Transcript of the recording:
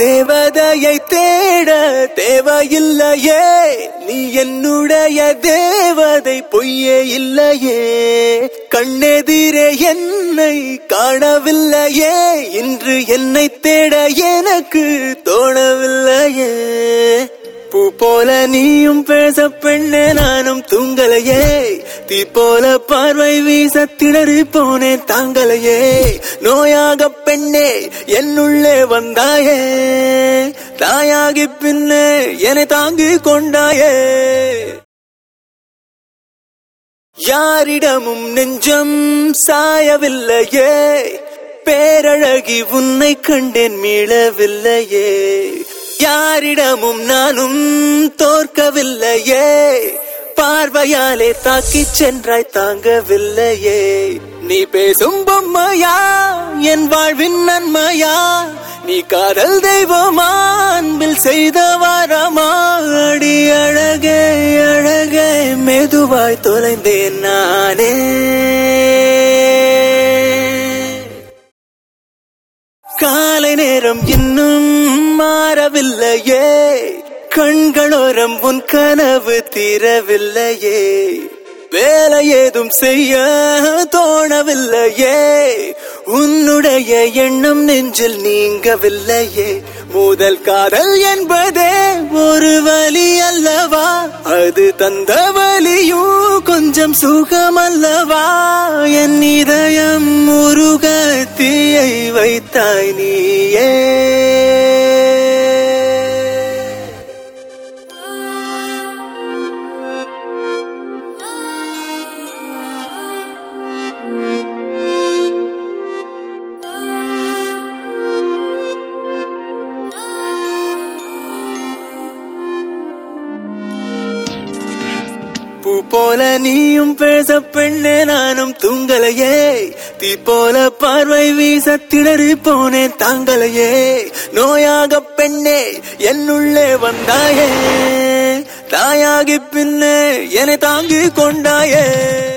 தேவதையை தேட தேவையில்லையே நீ என்னுடைய தேவதை பொய்யே இல்லையே கண்ணெதிரே என்னை காணவில்லையே இன்று என்னை தேட எனக்கு தோணவில்லையே பூ போல நீயும் பேச பெண்ணே நானும் தூங்கலையே தீ போல பார்வை வீச திணறி போனேன் தாங்கலையே நோயாக பெண்ணே என்னுள்ளே வந்தாயே தாயாகி பின்னே என்னை தாங்கி கொண்டாயே யாரிடமும் நெஞ்சம் சாயவில்லையே பேரழகி உன்னை கண்டேன் மீளவில்லையே யாரிடமும் நானும் தோற்கவில்லையே பார்வையாலே தாக்கிச் சென்றாய் தாங்கவில்லையே நீ பேசும் பொம்மையா என் வாழ்வின் நன்மையா நீ காதல் தெய்வமா அன்பில் செய்த வாரமா அடி அழகே அழகே மெதுவாய் தொலைந்தேன் நானே காலை நேரம் இன்னும் மாறவில்லையே கண்களோரம் உன் கனவு தீரவில்லையே வேலை ஏதும் செய்ய தோணவில்லையே உன்னுடைய எண்ணம் நெஞ்சில் நீங்கவில்லையே முதல் காதல் என்பதே ஒரு வலி அல்லவா அது தந்த வலியும் கொஞ்சம் சுகம் அல்லவா என் இதயம் முருக தீயை வைத்தாய் நீயே பூ போல நீயும் பேச பெண்ணே நானும் தூங்கலையே தீ போல பார்வை வீச திணறி போனேன் தாங்கலையே நோயாக பெண்ணே என்னுள்ளே வந்தாயே தாயாகி பின்னே என்னை தாங்கி கொண்டாயே